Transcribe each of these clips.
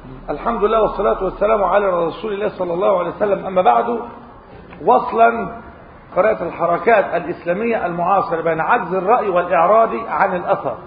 الحمد لله والصلاة والسلام على رسول الله صلى الله عليه وسلم أما بعد وصلا قراءة الحركات الإسلامية المعاصرة بين عجز الرأي والإعراض عن الأثر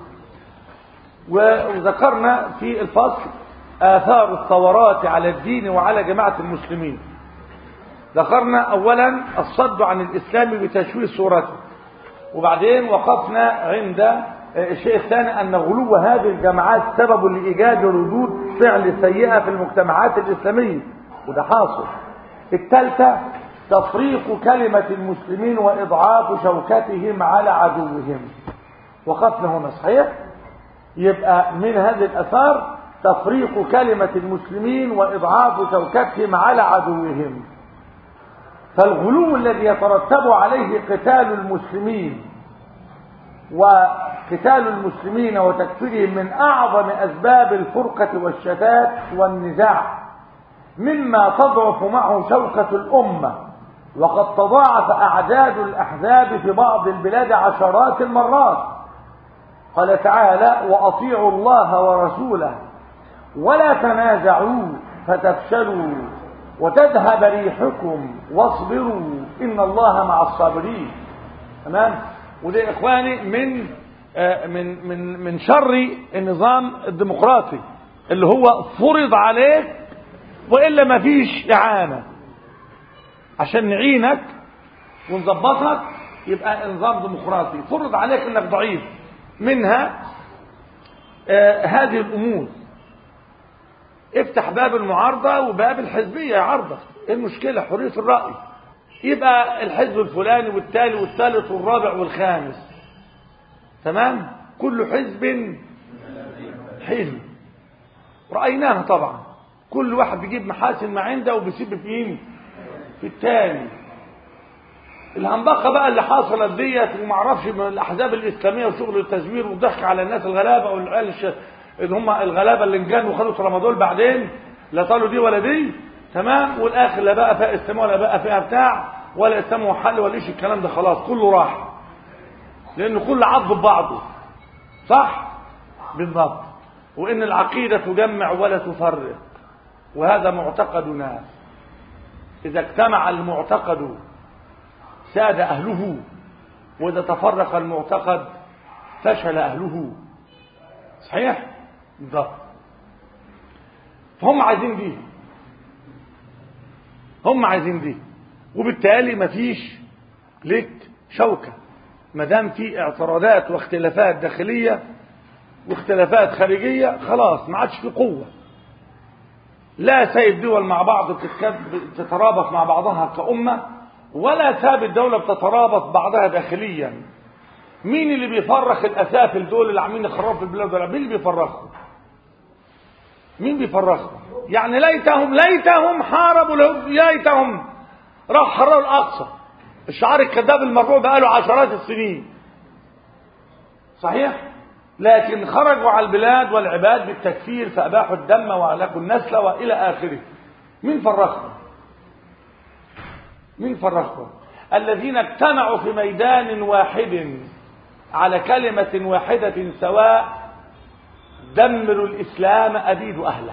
وذكرنا في الفصل آثار الثورات على الدين وعلى جماعة المسلمين ذكرنا أولا الصد عن الإسلام بتشويه صورته وبعدين وقفنا عند الشيء الثاني أن غلو هذه الجماعات سبب لإيجاد ردود فعل سيئة في المجتمعات الإسلامية وده حاصل الثالثة تفريق كلمة المسلمين وإضعاف شوكتهم على عدوهم وقفنا هنا صحيح يبقى من هذه الأثار تفريق كلمة المسلمين وإضعاف شوكتهم على عدوهم فالغلو الذي يترتب عليه قتال المسلمين وقتال المسلمين وتكفيرهم من أعظم أسباب الفرقة والشتات والنزاع مما تضعف معه شوكة الأمة وقد تضاعف أعداد الأحزاب في بعض البلاد عشرات المرات قال تعالى وأطيعوا الله ورسوله ولا تنازعوا فتفشلوا وتذهب ريحكم واصبروا إن الله مع الصابرين تمام وده إخواني من آه من من من شر النظام الديمقراطي اللي هو فرض عليك وإلا ما فيش إعانة عشان نعينك ونظبطك يبقى نظام ديمقراطي فرض عليك انك ضعيف منها آه هذه الامور افتح باب المعارضة وباب الحزبية يا عرضة ايه المشكلة حرية الرأي يبقى الحزب الفلاني والتالي والثالث والرابع والخامس تمام كل حزب حزب رأيناها طبعا كل واحد بيجيب محاسن ما عنده وبيسيب في مين في التاني الهنبقة بقى اللي حصلت ديت ومعرفش من الأحزاب الإسلامية وشغل التزوير والضحك على الناس الغلابة والعيال الش... اللي هم الغلابة اللي انجنوا وخدوا ترامادول بعدين لا طالوا دي ولا دي تمام والآخر لا بقى فيها اسلام ولا بقى فيها بتاع ولا اسلام وحل ولا ايش الكلام ده خلاص كله راح لأن كل عض ببعضه صح بالضبط وإن العقيدة تجمع ولا تفرق وهذا معتقدنا إذا اجتمع المعتقد ساد أهله وإذا تفرق المعتقد فشل أهله صحيح بالضبط فهم عايزين دي هم عايزين دي وبالتالي مفيش لك شوكة ما دام في اعتراضات واختلافات داخلية واختلافات خارجية خلاص ما عادش في قوة لا سايب دول مع بعض تترابط مع بعضها كأمة ولا ساب الدولة بتترابط بعضها داخليا مين اللي بيفرخ الأسافل دول اللي عاملين يخربوا في البلاد دول مين اللي بيفرخهم مين بيفرخهم يعني ليتهم ليتهم حاربوا ليتهم راح حرروا الأقصى الشعار الكذاب المرفوع بقاله عشرات السنين صحيح لكن خرجوا على البلاد والعباد بالتكفير فأباحوا الدم وأهلكوا النسل وإلى آخره مين فرخهم مين فرخهم الذين اجتمعوا في ميدان واحد على كلمة واحدة سواء دمروا الإسلام أبيد أهله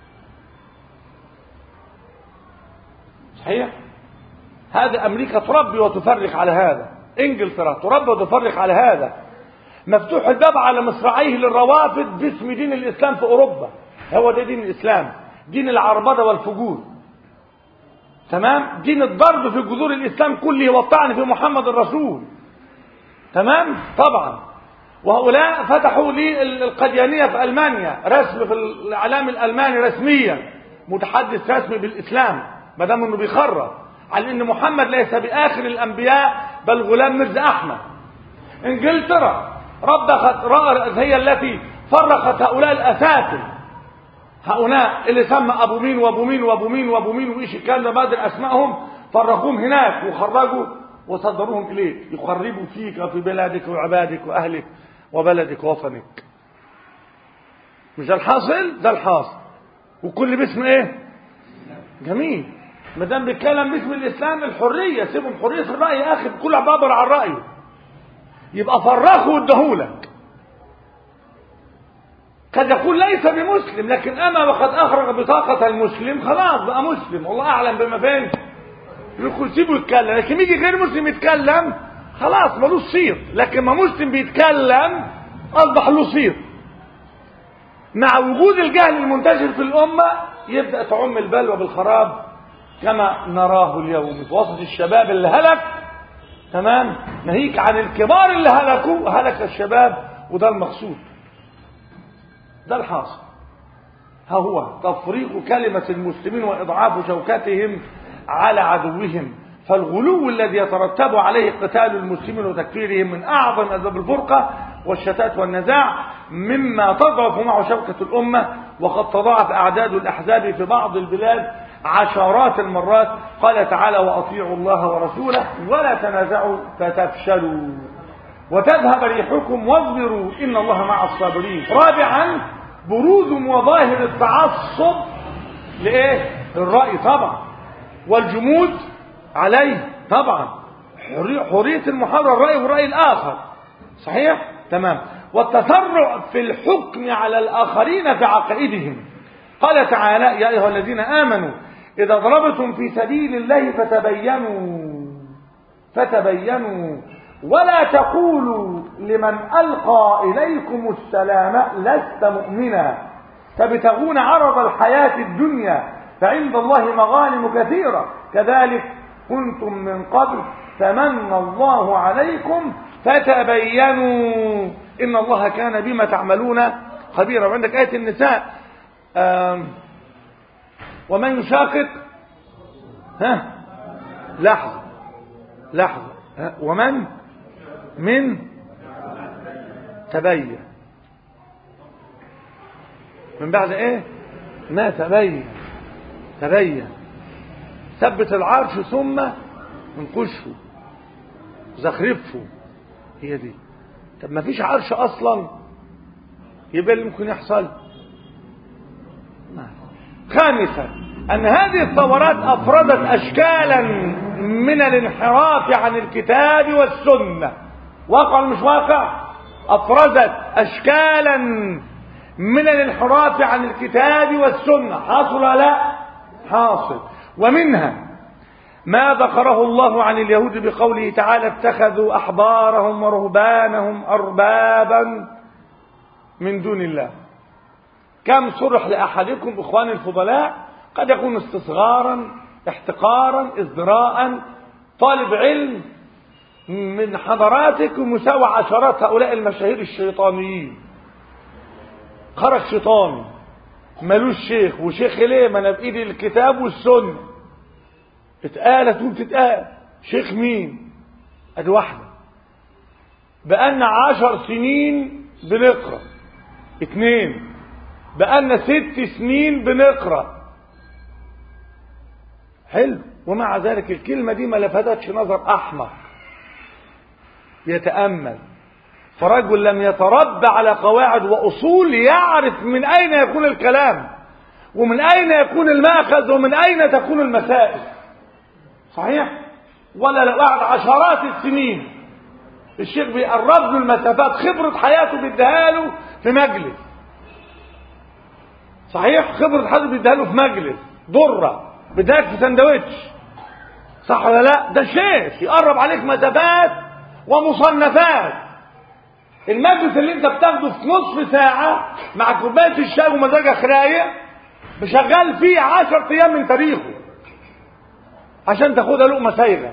صحيح هذا أمريكا تربي وتفرق على هذا إنجلترا تربي وتفرق على هذا مفتوح الباب على مصراعيه للروافد باسم دين الإسلام في أوروبا هو ده دين الإسلام دين العربدة والفجور تمام دين الضرب في جذور الإسلام كله والطعن في محمد الرسول تمام طبعا وهؤلاء فتحوا لي القديانية في ألمانيا رسم في الإعلام الألماني رسميا متحدث رسمي بالإسلام ما دام انه بيخرب على ان محمد ليس باخر الانبياء بل غلام مرزا احمد انجلترا رضخت هي التي فرقت هؤلاء الاساتذه هؤلاء اللي سمى ابو مين وابو مين وابو مين وابو مين وايش الكلام ده بدل اسمائهم فرقوهم هناك وخرجوا وصدروهم اليك يخربوا فيك وفي بلادك وعبادك واهلك وبلدك ووطنك مش ده الحاصل ده الحاصل وكل باسم ايه جميل ما دام بيتكلم باسم الاسلام الحريه سيبهم حريه الراي يا اخي كل عبابر عن رايه يبقى فرخه وادهولك قد يكون ليس بمسلم لكن اما وقد اخرج بطاقة المسلم خلاص بقى مسلم والله اعلم بما فين يقول سيبه يتكلم لكن يجي غير مسلم يتكلم خلاص ملوش صيت لكن ما مسلم بيتكلم اصبح له صيت مع وجود الجهل المنتشر في الامه يبدا تعم البلوى بالخراب كما نراه اليوم في وسط الشباب اللي هلك تمام ناهيك عن الكبار اللي هلكوا هلك الشباب وده المقصود ده الحاصل ها هو تفريق كلمة المسلمين وإضعاف شوكتهم على عدوهم فالغلو الذي يترتب عليه قتال المسلمين وتكفيرهم من أعظم أسباب الفرقة والشتات والنزاع مما تضعف معه شوكة الأمة وقد تضاعف أعداد الأحزاب في بعض البلاد عشرات المرات قال تعالى وأطيعوا الله ورسوله ولا تنازعوا فتفشلوا وتذهب ريحكم واصبروا إن الله مع الصابرين رابعا بروز وظاهر التعصب لإيه الرأي طبعا والجمود عليه طبعا حرية المحاورة الرأي والرأي الآخر صحيح تمام والتسرع في الحكم على الآخرين في عقائدهم قال تعالى يا أيها الذين آمنوا إذا ضربتم في سبيل الله فتبينوا فتبينوا ولا تقولوا لمن ألقى إليكم السلام لست مؤمنا تبتغون عرض الحياة الدنيا فعند الله مغانم كثيرة كذلك كنتم من قبل فمن الله عليكم فتبينوا إن الله كان بما تعملون خبيرا وعندك آية النساء ومن يشاقق ها لحظة لحظة ها ومن من تبين من بعد ايه ما تبين تبين ثبت العرش ثم انقشه زخرفه هي دي طب ما فيش عرش اصلا يبقى اللي ممكن يحصل خامسا ان هذه الثورات افردت اشكالا من الانحراف عن الكتاب والسنه واقع مش واقع افرزت اشكالا من الانحراف عن الكتاب والسنه حاصل لا حاصل ومنها ما ذكره الله عن اليهود بقوله تعالى اتخذوا احبارهم ورهبانهم اربابا من دون الله كم صرح لاحدكم اخوان الفضلاء قد يكون استصغارا احتقارا ازدراء طالب علم من حضراتكم مساوى عشرات هؤلاء المشاهير الشيطانيين خرج شيطان ملوش شيخ وشيخ ليه ما انا بايدي الكتاب والسنه اتقالت وبتتقال شيخ مين ادي واحده بقالنا عشر سنين بنقرا اتنين بقالنا ست سنين بنقرا حلو ومع ذلك الكلمة دي ما لفتتش نظر أحمق يتأمل فرجل لم يتربى على قواعد وأصول يعرف من أين يكون الكلام ومن أين يكون المأخذ ومن أين تكون المسائل صحيح ولا لو قعد عشرات السنين الشيخ بيقرب له المسافات خبرة حياته بيديها له في مجلس صحيح خبرة حياته بيديها له في مجلس ضرة بداك في سندوتش صح ولا لا ده شيخ يقرب عليك مسافات ومصنفات المجلس اللي انت بتاخده في نصف ساعة مع كوباية الشاي ومزاجك رايق بشغال فيه عشر ايام من تاريخه عشان تاخدها لقمة سايغة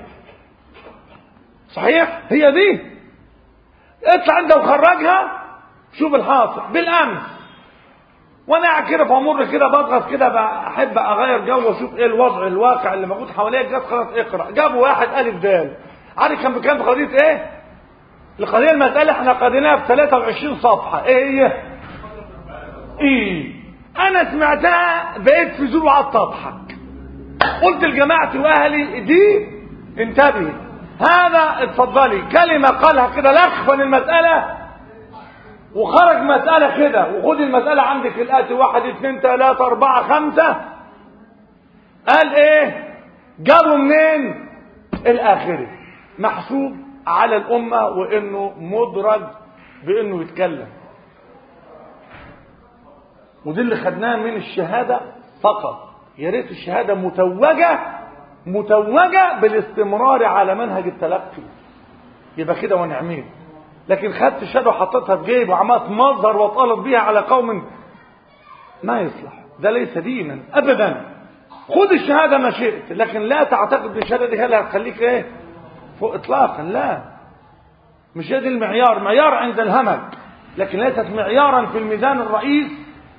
صحيح هي دي اطلع انت وخرجها شوف الحاصل بالامس وانا قاعد كده في امر كده بضغط كده بحب اغير جو واشوف ايه الوضع الواقع اللي موجود حواليا جت خلاص اقرا جابوا واحد الف دال عارف كان بكام في قضيه ايه القضيه المساله احنا قضيناها في 23 صفحه ايه هي ايه انا سمعتها بقيت في زور وقعدت اضحك قلت لجماعتي واهلي دي انتبهي هذا اتفضلي كلمه قالها كده لخفن المساله وخرج مسألة كده وخد المسألة عندك الآتي واحد اثنين ثلاثة أربعة خمسة قال إيه جابوا منين الآخري محسوب على الأمة وإنه مدرج بإنه يتكلم ودي اللي خدناها من الشهادة فقط يا ريت الشهادة متوجة متوجة بالاستمرار على منهج التلقي يبقى كده ونعمين لكن خدت الشهادة وحطيتها في جيب وعملت مظهر وطالت بيها على قوم ما يصلح ده ليس دينا ابدا خد الشهادة ما شئت لكن لا تعتقد ان الشهادة دي هي اللي هتخليك ايه فوق اطلاقا لا مش هي دي المعيار معيار عند الهمج لكن ليست معيارا في الميزان الرئيس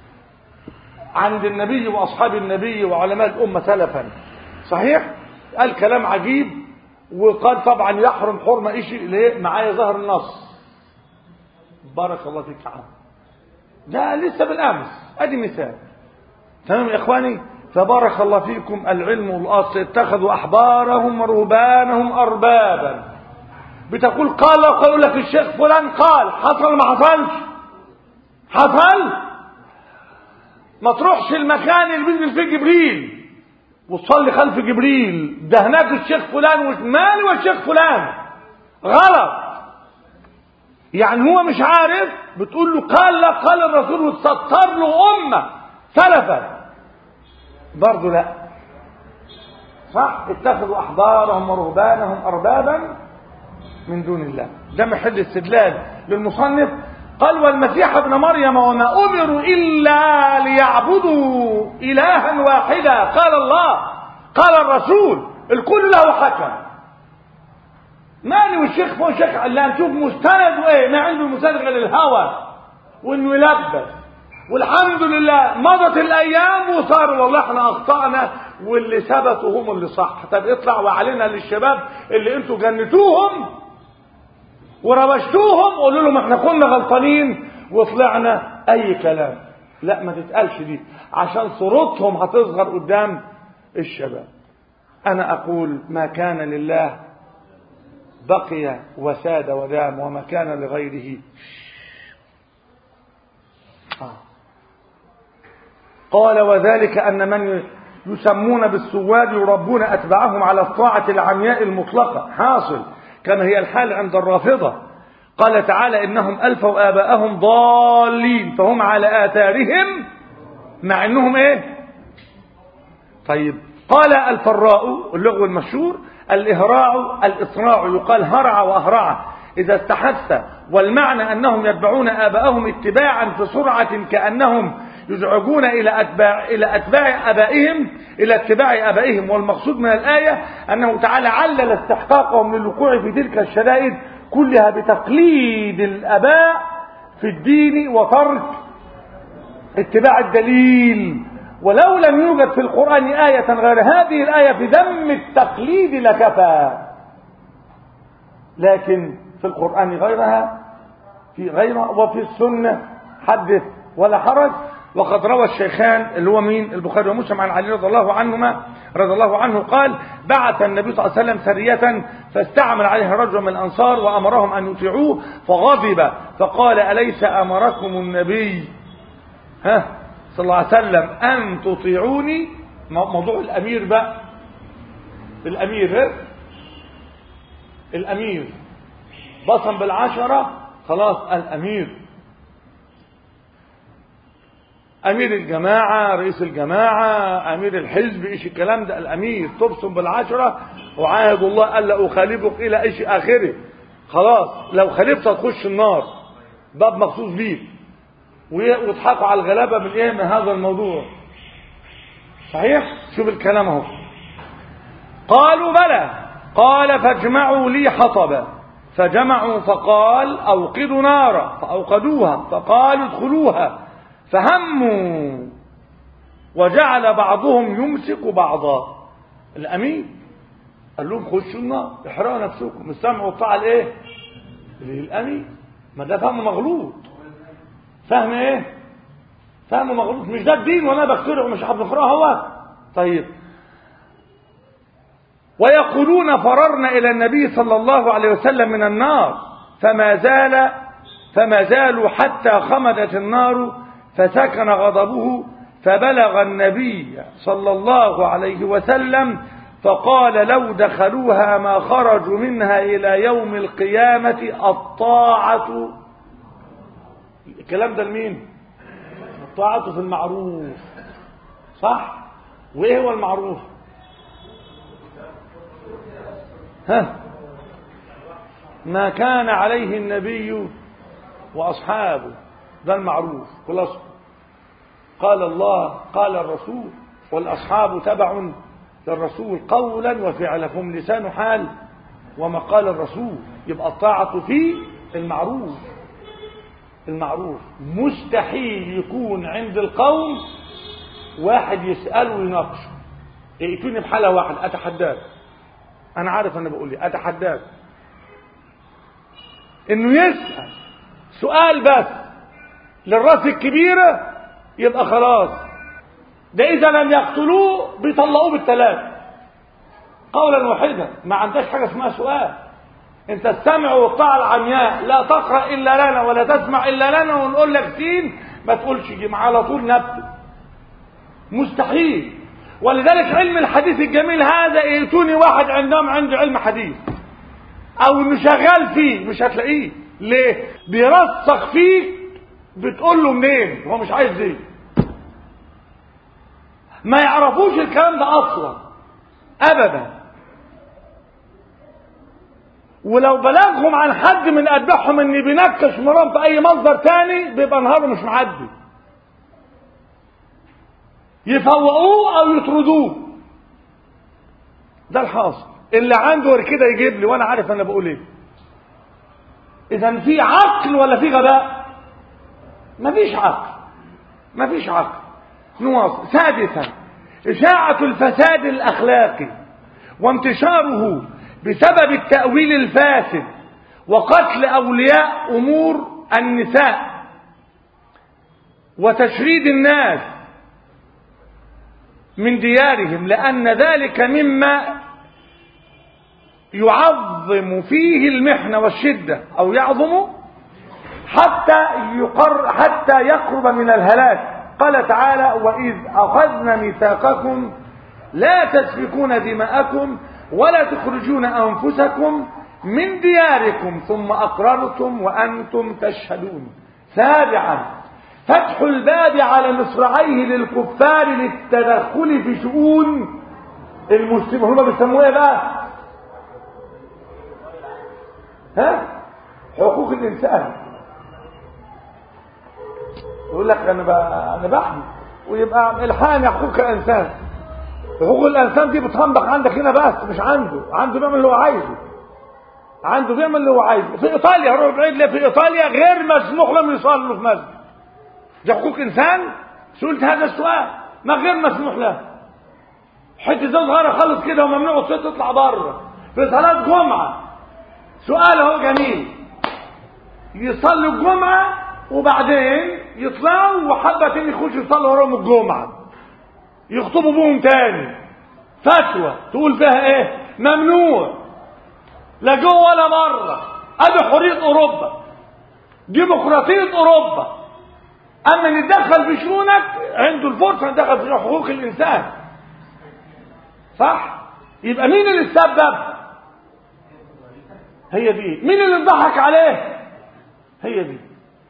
عند النبي واصحاب النبي وعلماء الامه سلفا صحيح قال كلام عجيب وقال طبعا يحرم حرمه شيء ليه معايا ظهر النص بارك الله فيك يا عم ده لسه بالامس ادي مثال تمام يا اخواني فبارك الله فيكم العلم والاصل اتخذوا احبارهم ورهبانهم اربابا بتقول قال يقول لك الشيخ فلان قال حصل ما حصلش حصل ما تروحش المكان اللي بينزل فيه جبريل وتصلي خلف جبريل ده هناك الشيخ فلان ومالي والشيخ فلان غلط يعني هو مش عارف بتقول له قال لا قال الرسول وتسطر له امه سلفا برضه لا صح اتخذوا احبارهم ورهبانهم اربابا من دون الله ده محل استدلال للمصنف قال والمسيح ابن مريم وما امروا الا ليعبدوا الها واحدا قال الله قال الرسول الكل له حكم ماني والشيخ فوق شيخ لا نشوف مستند وايه ما عنده مستند غير الهوى وانه يلبس والحمد لله مضت الايام وصار والله احنا اخطانا واللي ثبتوا هم اللي صح طب اطلع وعلينا للشباب اللي انتوا جنتوهم وروشتوهم قولوا لهم احنا كنا غلطانين وطلعنا اي كلام لا ما تتقالش دي عشان صورتهم هتصغر قدام الشباب انا اقول ما كان لله بقي وساد ودام وما كان لغيره قال وذلك أن من يسمون بالسواد يربون أتباعهم على الطاعة العمياء المطلقة حاصل كما هي الحال عند الرافضة قال تعالى إنهم ألفوا آباءهم ضالين فهم على آثارهم مع إنهم إيه طيب قال الفراء اللغو المشهور الإهراع الإسراع يقال هرع وأهرع إذا استحث والمعنى أنهم يتبعون آباءهم اتباعا في سرعة كأنهم يزعجون إلى أتباع, إلى أتباع أبائهم إلى اتباع أبائهم والمقصود من الآية أنه تعالى علل استحقاقهم للوقوع في تلك الشدائد كلها بتقليد الأباء في الدين وترك اتباع الدليل ولو لم يوجد في القرآن آية غير هذه الآية في ذم التقليد لكفى لكن في القرآن غيرها في غيرها وفي السنة حدث ولا حرج وقد روى الشيخان اللي هو مين البخاري ومسلم عن علي رضي الله عنهما رضي الله عنه قال بعث النبي صلى الله عليه وسلم سرية فاستعمل عليها رجل من الأنصار وأمرهم أن يطيعوه فغضب فقال أليس أمركم النبي ها صلى الله عليه وسلم أن تطيعوني موضوع الأمير بقى الأمير الأمير بصم بالعشرة خلاص الأمير امير الجماعة رئيس الجماعة امير الحزب ايش الكلام ده الامير تبصم بالعشرة وعاهد الله الا اخالفك الى ايش اخره خلاص لو خالفت هتخش النار باب مخصوص ليك ويضحكوا على الغلابة من ايه من هذا الموضوع صحيح شوف الكلام اهو قالوا بلى قال فاجمعوا لي حطبا فجمعوا فقال اوقدوا نارا فاوقدوها فقالوا ادخلوها فهموا وجعل بعضهم يمسك بعضا الامين قال لهم خشوا النار احرقوا نفسكم السمع والطاعه لايه للامين ما ده فهم مغلوط فهم ايه فهم مغلوط مش ده الدين وانا بخترعه مش هنقراه هو طيب ويقولون فررنا الى النبي صلى الله عليه وسلم من النار فما زال فما زالوا حتى خمدت النار فسكن غضبه فبلغ النبي صلى الله عليه وسلم فقال لو دخلوها ما خرجوا منها إلى يوم القيامة الطاعة الكلام ده لمين الطاعة في المعروف صح وايه هو المعروف ها ما كان عليه النبي واصحابه ده المعروف خلاص قال الله قال الرسول والاصحاب تبع للرسول قولا وفعلا هم لسان حال وما قال الرسول يبقى الطاعة في المعروف المعروف مستحيل يكون عند القوم واحد يسأله ويناقشه ائتوني بحالة واحدة أتحداك أنا عارف أنا بقول لي أتحداك إنه يسأل سؤال بس للراس الكبيرة يبقى خلاص ده إذا لم يقتلوه بيطلعوه بالثلاث قولا واحدا ما عندهاش حاجة اسمها سؤال انت السمع والطاعة العمياء لا تقرأ إلا لنا ولا تسمع إلا لنا ونقول لك سين ما تقولش جيم على طول نبت مستحيل ولذلك علم الحديث الجميل هذا يأتوني واحد عندهم عنده علم حديث او انه شغال فيه مش هتلاقيه ليه بيرسخ فيك بتقول له منين هو مش عايز ايه ما يعرفوش الكلام ده اصلا ابدا ولو بلغهم عن حد من اتباعهم ان بينكش مرام في اي مصدر تاني بيبقى نهاره مش معدي يفوقوه او يطردوه ده الحاصل اللي عنده كده يجيب لي وانا عارف انا بقول ايه اذا في عقل ولا في غباء مفيش عقل مفيش عقل نواصل سادسا اشاعة الفساد الاخلاقي وانتشاره بسبب التأويل الفاسد وقتل اولياء امور النساء وتشريد الناس من ديارهم لأن ذلك مما يعظم فيه المحنة والشدة أو يعظم حتى يقر حتى يقرب من الهلاك قال تعالى وإذ أخذنا ميثاقكم لا تسفكون دماءكم ولا تخرجون أنفسكم من دياركم ثم أقررتم وأنتم تشهدون سابعا فتح الباب على مصراعيه للكفار للتدخل في شؤون المسلمين هم بيسموها ايه بقى ها حقوق الانسان يقول لك انا بقى انا بحمي ويبقى الحقني حقوق الانسان حقوق الانسان دي بتطبق عندك هنا بس مش عنده عنده بيعمل اللي هو عايزه عنده بيعمل اللي هو عايزه في ايطاليا روح بعيد ليه في ايطاليا غير مسموح لهم يصلوا في مسجد دي حقوق انسان سئلت هذا السؤال ما غير مسموح له حته زي صغيره خالص كده وممنوع الصوت تطلع بره في صلاه جمعه سؤال هو جميل يصلوا الجمعه وبعدين يطلعوا وحبتين يخشوا يصلوا وراهم الجمعه يخطبوا بهم تاني فتوى تقول فيها ايه ممنوع لا جوه ولا بره ادي حريه اوروبا ديمقراطيه اوروبا اما نتدخل في شؤونك عنده الفرصه ندخل في حقوق الانسان صح يبقى مين اللي تسبب هي دي مين اللي ضحك عليه هي دي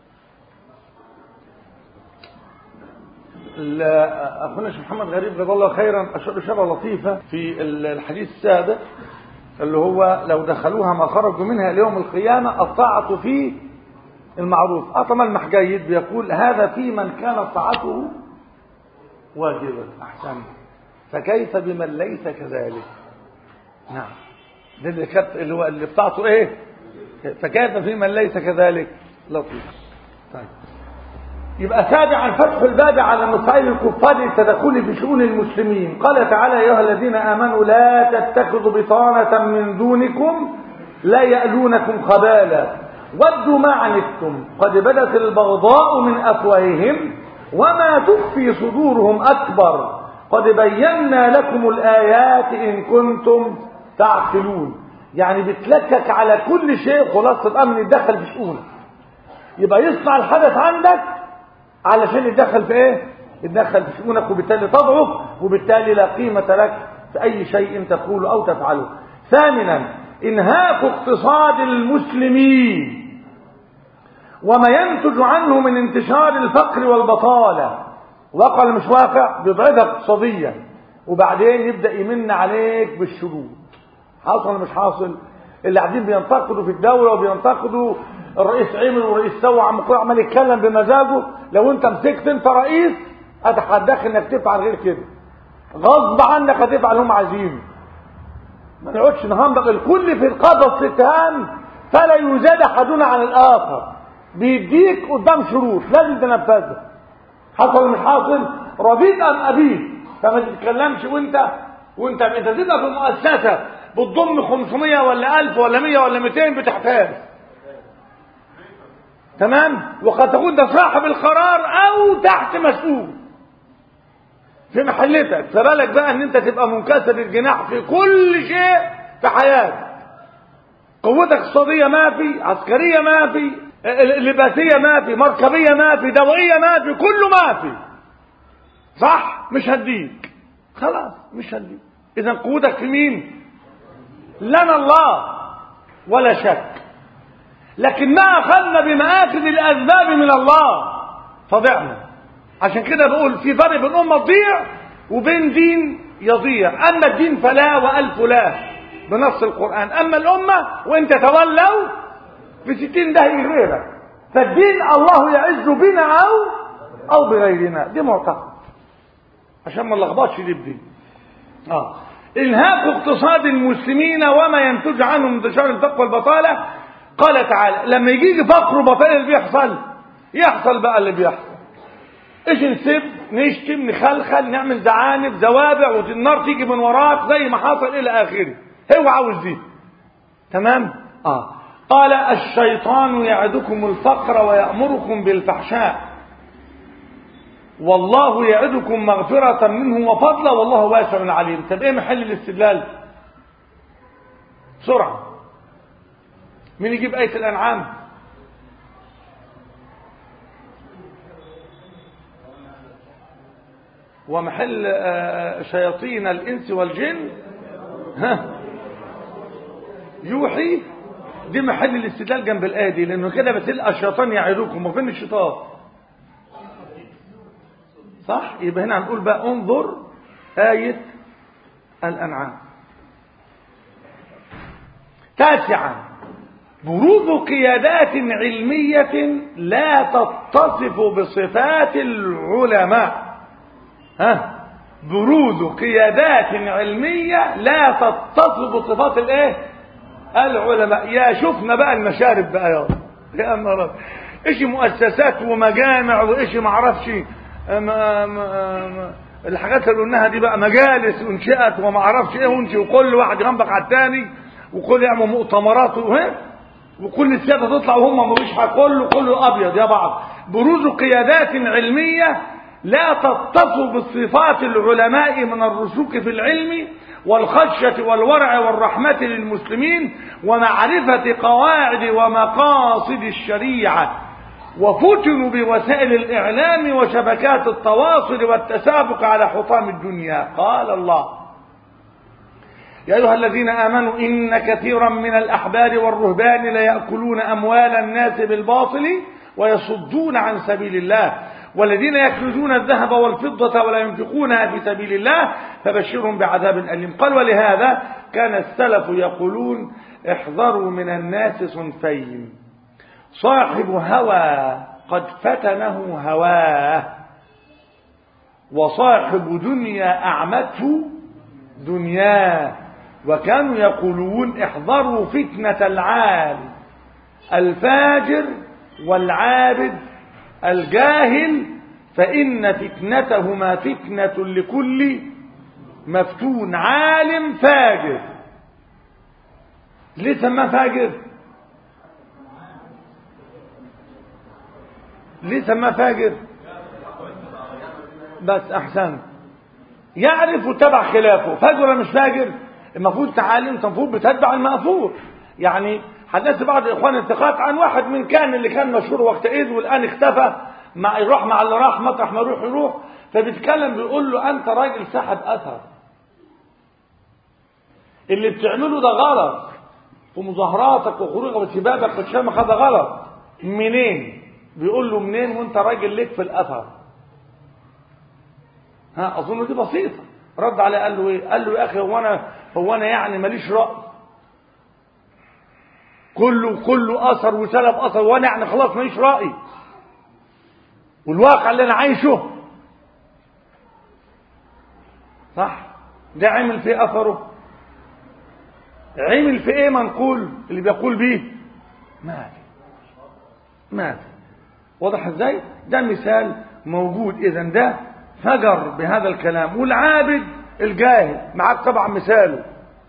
اخونا الشيخ محمد غريب جزاه الله خيرا اشار اشاره لطيفه في الحديث السابق اللي هو لو دخلوها ما خرجوا منها ليوم القيامه الطاعه في المعروف أطملمح جيد بيقول هذا في من كانت طاعته واجبة أحسن فكيف بمن ليس كذلك نعم ده اللي كانت اللي هو اللي بتاعته ايه فكيف في من ليس كذلك لطيف طيب يبقى سابعا فتح الباب على مصائب الكفار للتدخل في شؤون المسلمين قال تعالى يا ايها الذين امنوا لا تتخذوا بطانه من دونكم لا يألونكم خبالا ودوا ما عنتم قد بدت البغضاء من أفواههم وما تخفي صدورهم أكبر قد بينا لكم الآيات إن كنتم تعقلون يعني بتلكك على كل شيء خلاص الأمن يتدخل في شؤونك يبقى يصنع الحدث عندك علشان يتدخل في ايه يتدخل في شؤونك وبالتالي تضعف وبالتالي لا قيمة لك في أي شيء تقوله أو تفعله ثامنا انهاك اقتصاد المسلمين وما ينتج عنه من انتشار الفقر والبطالة واقع ولا مش واقع بيضعفها اقتصاديا وبعدين يبدأ يمن عليك بالشروط حاصل ولا مش حاصل اللي قاعدين بينتقدوا في الدولة وبينتقدوا الرئيس عمل والرئيس سوى عم كل عمال يتكلم بمزاجه لو انت مسكت انت رئيس اتحداك انك تفعل غير كده غصب عنك هتفعل هم عايزينه ما نقعدش نهمضغ الكل في القفص الاتهام فلا يزاد احدنا عن الاخر بيديك قدام شروط لازم تنفذها حصل مش حاصل رضيت ام ابيت فما تتكلمش وانت وانت انت تبقى في مؤسسه بتضم 500 ولا 1000 ولا 100 ولا 200 بتحتاج تمام وقد تكون ده صاحب القرار او تحت مسؤول في محلتك فبالك بقى ان انت تبقى منكسر الجناح في كل شيء في حياتك قوتك اقتصاديه ما في عسكريه ما في لباسيه ما في مركبيه ما في دوائيه ما في كله ما في صح مش هديك خلاص مش هديك اذا قوتك في مين لنا الله ولا شك لكن ما اخذنا بمآخذ الاسباب من الله فضعنا عشان كده بقول في فرق بين امه تضيع وبين دين يضيع اما الدين فلا والف لا بنص القران اما الامه وان تتولوا في ستين ده غيرك فالدين الله يعز بنا او او بغيرنا دي معتقد عشان ما نلخبطش دي بدين اه انهاك اقتصاد المسلمين وما ينتج عنه من انتشار الفقر والبطاله قال تعالى لما يجي فقر وبطاله اللي بيحصل يحصل بقى اللي بيحصل ايش نسب نشتم نخلخل نعمل زعانف زوابع والنار تيجي من وراك زي ما حصل الى اخره هو عاوز دي تمام اه قال الشيطان يعدكم الفقر ويأمركم بالفحشاء والله يعدكم مغفرة منه وفضلا والله واسع عليم طب ايه محل الاستدلال بسرعة مين يجيب آية الأنعام ومحل شياطين الإنس والجن ها يوحي دي محل الاستدلال جنب الآية دي لأنه كده بتقول الشيطان يعدكم وفين الشيطان صح يبقى هنا هنقول بقى انظر آية الأنعام تاسعا بروز قيادات علمية لا تتصف بصفات العلماء ها بروز قيادات علمية لا تتصف بصفات الايه العلماء يا شفنا بقى المشارب بقى يا يا نهار ايش مؤسسات ومجامع وايش ما اعرفش ما ما الحاجات اللي قلناها دي بقى مجالس انشئت وما اعرفش ايه وانت وكل واحد جنبك على الثاني وكل يعمل مؤتمرات وها وكل السياده تطلع وهم مفيش حاجه كله كله ابيض يا بعض بروز قيادات علميه لا تتصف بالصفات العلماء من الرسوك في العلم والخشية والورع والرحمة للمسلمين ومعرفة قواعد ومقاصد الشريعة وفتنوا بوسائل الإعلام وشبكات التواصل والتسابق على حطام الدنيا قال الله يا أيها الذين آمنوا إن كثيرا من الأحبار والرهبان ليأكلون أموال الناس بالباطل ويصدون عن سبيل الله والذين يكنزون الذهب والفضة ولا ينفقونها في سبيل الله فبشرهم بعذاب أليم قال ولهذا كان السلف يقولون احذروا من الناس صنفين صاحب هوى قد فتنه هواه وصاحب دنيا أعمته دنياه وكانوا يقولون احذروا فتنة العالم الفاجر والعابد الجاهل فإن فتنتهما فتنة لكل مفتون عالم فاجر ليه سماه فاجر ليه سماه فاجر بس احسن يعرف وتبع خلافه فاجر ولا مش فاجر المفروض تعالي انت المفروض بتتبع المأثور يعني حدثت بعض الاخوان الثقات عن واحد من كان اللي كان مشهور وقتئذ والان اختفى مع يروح مع اللي راح مطرح ما يروح يروح فبيتكلم بيقول له انت راجل ساحب اثر اللي بتعمله ده غلط في مظاهراتك وخروجك وشبابك وشامك هذا غلط منين بيقول له منين وانت راجل ليك في الاثر ها اظن دي بسيطه رد عليه قال له ايه قال له يا اخي هو انا هو انا يعني ماليش راي كله كله اثر وسلب اثر وانا يعني خلاص ماليش راي والواقع اللي انا عايشه صح ده عمل في اثره عمل في ايه منقول اللي بيقول بيه ما في ما في واضح ازاي ده مثال موجود اذا ده فجر بهذا الكلام والعابد الجاهل معاك طبعا مثاله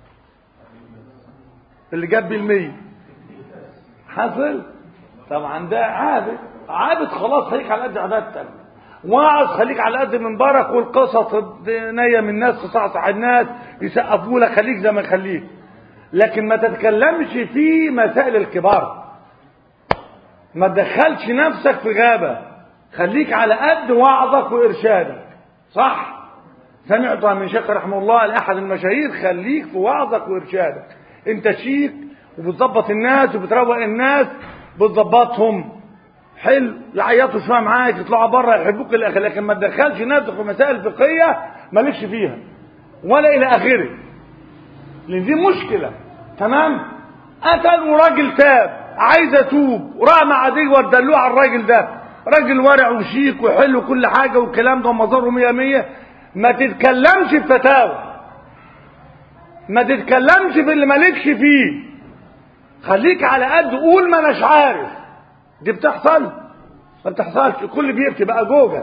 اللي جاب بالمية حصل طبعا ده عابد عابد خلاص خليك على قد عبادتك واعظ خليك على قد منبرك والقصص نية من الناس تصعصع الناس يسقفوا لك خليك زي ما يخليك لكن ما تتكلمش في مسائل الكبار ما تدخلش نفسك في غابة خليك على قد وعظك وإرشادك صح سمعت من شيخ رحمه الله لأحد المشاهير خليك في وعظك وإرشادك انت شيك وبتظبط الناس وبتروق الناس بتظبطهم حلو يعيطوا شويه معاك يطلعوا بره يحبوك الى اخره لكن ما تدخلش نفسك في مسائل فقهيه مالكش فيها ولا الى اخره لان دي مشكله تمام قتل وراجل تاب عايز اتوب وراح مع دي ودلوه على الراجل ده راجل ورع وشيك وحلو كل حاجه والكلام ده ومظهره مية مية ما تتكلمش في فتاوى ما تتكلمش في اللي مالكش فيه خليك على قد قول ما اناش عارف دي بتحصل ما بتحصلش كل بيفتي بقى جوجل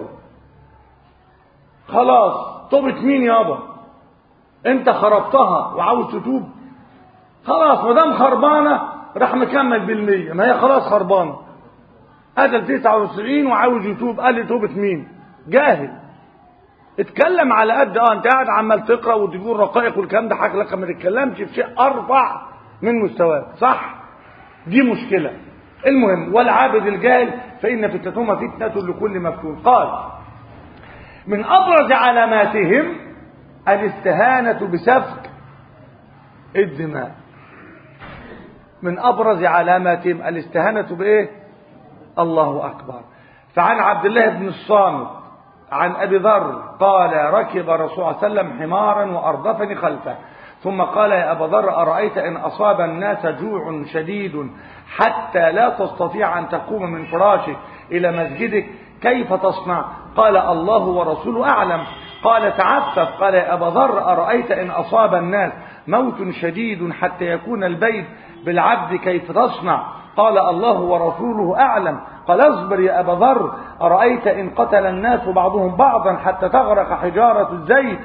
خلاص توبة مين يابا انت خربتها وعاوز تتوب خلاص ما دام خربانه راح مكمل بالمية ما هي خلاص خربانه قتل 99 وعاوز يتوب قال لي توبة مين جاهل اتكلم على قد اه انت قاعد عمال تقرا وتقول رقائق والكلام ده حاجه لك ما تتكلمش في شيء ارفع من مستواك صح دي مشكله المهم والعابد الجاهل فان فتنتهما فتنه لكل مفتون قال من ابرز علاماتهم الاستهانه بسفك الدماء من ابرز علاماتهم الاستهانه بايه الله اكبر فعن عبد الله بن الصامت عن أبي ذر قال ركب رسول الله صلى الله عليه وسلم حمارا وأردفني خلفه ثم قال يا أبا ذر أرأيت إن أصاب الناس جوع شديد حتى لا تستطيع أن تقوم من فراشك إلى مسجدك كيف تصنع قال الله ورسوله أعلم قال تعفف قال يا أبا ذر أرأيت إن أصاب الناس موت شديد حتى يكون البيت بالعبد كيف تصنع قال الله ورسوله أعلم قال اصبر يا أبا ذر أرأيت إن قتل الناس بعضهم بعضا حتى تغرق حجارة الزيت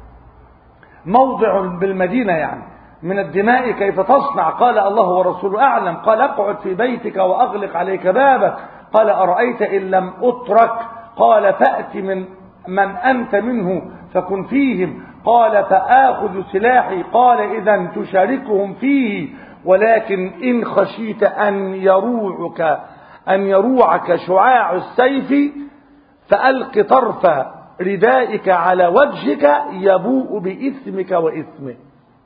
موضع بالمدينة يعني من الدماء كيف تصنع قال الله ورسوله أعلم قال اقعد في بيتك وأغلق عليك بابك قال أرأيت إن لم أترك قال فأت من من أنت منه فكن فيهم قال فآخذ سلاحي قال إذا تشاركهم فيه ولكن إن خشيت أن يروعك أن يروعك شعاع السيف فألق طرف ردائك على وجهك يبوء بإثمك وإثمه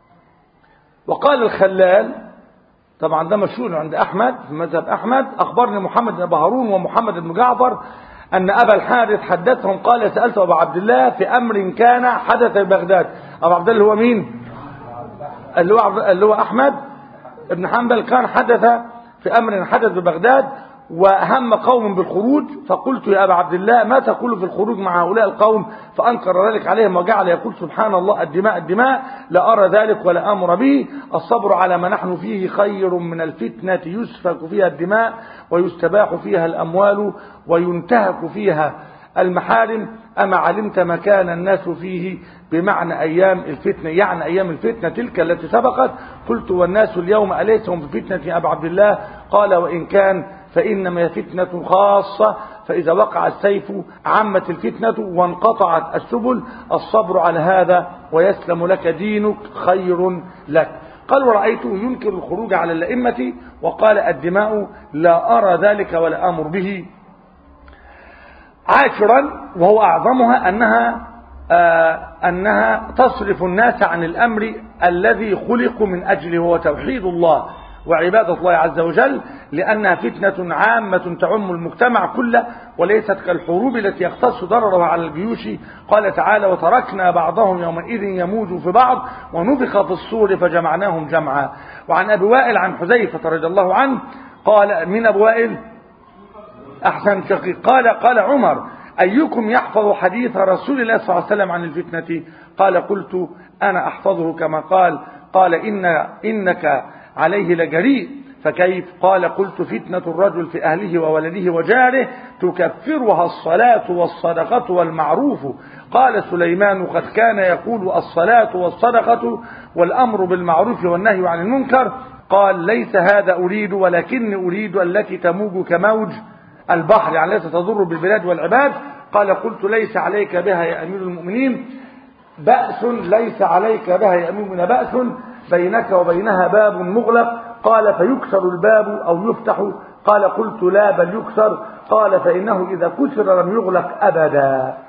وقال الخلال طبعا ده مشهور عند أحمد في مذهب أحمد أخبرني محمد بن هارون ومحمد بن جعفر أن أبا الحارث حدثهم قال سألت أبا عبد الله في أمر كان حدث في بغداد أبو عبد الله هو مين اللي هو, اللي هو أحمد ابن حنبل كان حدث في أمر حدث ببغداد وهم قوم بالخروج فقلت يا أبا عبد الله ما تقول في الخروج مع هؤلاء القوم فأنكر ذلك عليهم وجعل يقول سبحان الله الدماء الدماء لا أرى ذلك ولا أمر به الصبر على ما نحن فيه خير من الفتنة يسفك فيها الدماء ويستباح فيها الأموال وينتهك فيها المحارم أما علمت ما كان الناس فيه بمعنى أيام الفتنة يعني أيام الفتنة تلك التي سبقت قلت والناس اليوم أليسهم في فتنة أبا عبد الله قال وإن كان فإنما فتنة خاصة فإذا وقع السيف عمت الفتنة وانقطعت السبل الصبر على هذا ويسلم لك دينك خير لك قال ورأيته ينكر الخروج على الأئمة وقال الدماء لا أرى ذلك ولا أمر به عاشرا وهو أعظمها أنها آه أنها تصرف الناس عن الأمر الذي خلقوا من أجله هو توحيد الله وعبادة الله عز وجل لأنها فتنة عامة تعم المجتمع كله وليست كالحروب التي يختص ضررها على الجيوش قال تعالى وتركنا بعضهم يومئذ يموج في بعض ونفخ في الصور فجمعناهم جمعا وعن أبي وائل عن حذيفة رضي الله عنه قال من أبي وائل أحسن شقيق قال قال عمر أيكم يحفظ حديث رسول الله صلى الله عليه وسلم عن الفتنة قال قلت أنا أحفظه كما قال قال إن إنك عليه لجريء فكيف قال قلت فتنة الرجل في أهله وولده وجاره تكفرها الصلاة والصدقة والمعروف قال سليمان قد كان يقول الصلاة والصدقة والأمر بالمعروف والنهي عن المنكر قال ليس هذا أريد ولكني أريد التي تموج كموج البحر يعني التي تضر بالبلاد والعباد قال قلت ليس عليك بها يا أمير المؤمنين بأس ليس عليك بها يا أمير المؤمنين بأس بينك وبينها باب مغلق قال فيكسر الباب أو يفتح قال قلت لا بل يكسر قال فإنه إذا كسر لم يغلق أبدا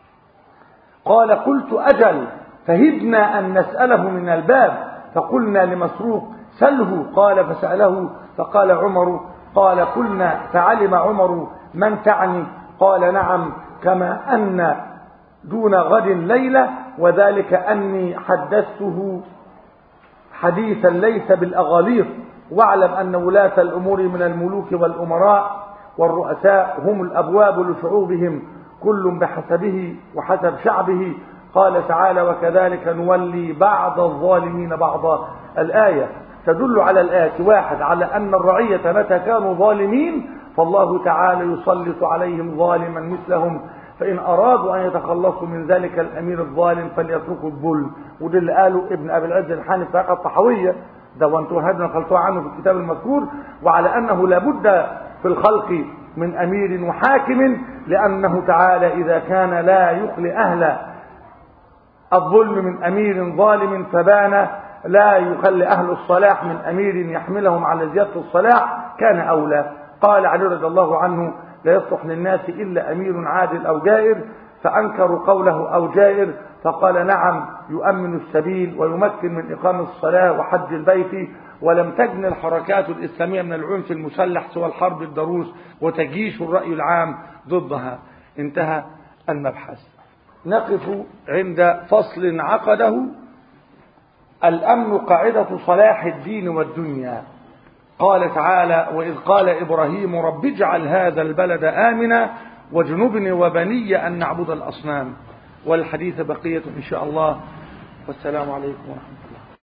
قال قلت أجل فهدنا أن نسأله من الباب فقلنا لمسروق سله قال فسأله فقال عمر قال قلنا فعلم عمر من تعني قال نعم كما أن دون غد ليلة وذلك أني حدثته حديثا ليس بالأغاليط واعلم أن ولاة الأمور من الملوك والأمراء والرؤساء هم الأبواب لشعوبهم كل بحسبه وحسب شعبه قال تعالى وكذلك نولي بعض الظالمين بعضا الآية تدل على الآية واحد على أن الرعية متى كانوا ظالمين فالله تعالى يسلط عليهم ظالما مثلهم فإن أرادوا أن يتخلصوا من ذلك الأمير الظالم فليتركوا الظلم وده اللي قاله ابن أبي العز الحاني في عقد الطحوية ده وانتم هذا نقلتوه عنه في الكتاب المذكور وعلى أنه لابد في الخلق من أمير وحاكم لأنه تعالى إذا كان لا يخلي أهل الظلم من أمير ظالم فبان لا يخلي أهل الصلاح من أمير يحملهم على زيادة الصلاح كان أولى قال علي رضي الله عنه لا يصلح للناس إلا أمير عادل أو جائر فأنكروا قوله أو جائر فقال نعم يؤمن السبيل ويمكن من إقامة الصلاة وحج البيت ولم تجن الحركات الإسلامية من العنف المسلح سوى الحرب الضروس وتجيش الرأي العام ضدها انتهى المبحث نقف عند فصل عقده الأمن قاعدة صلاح الدين والدنيا قال تعالى وإذ قال إبراهيم رب اجعل هذا البلد آمنا واجنبني وبني أن نعبد الأصنام والحديث بقية إن شاء الله والسلام عليكم ورحمة الله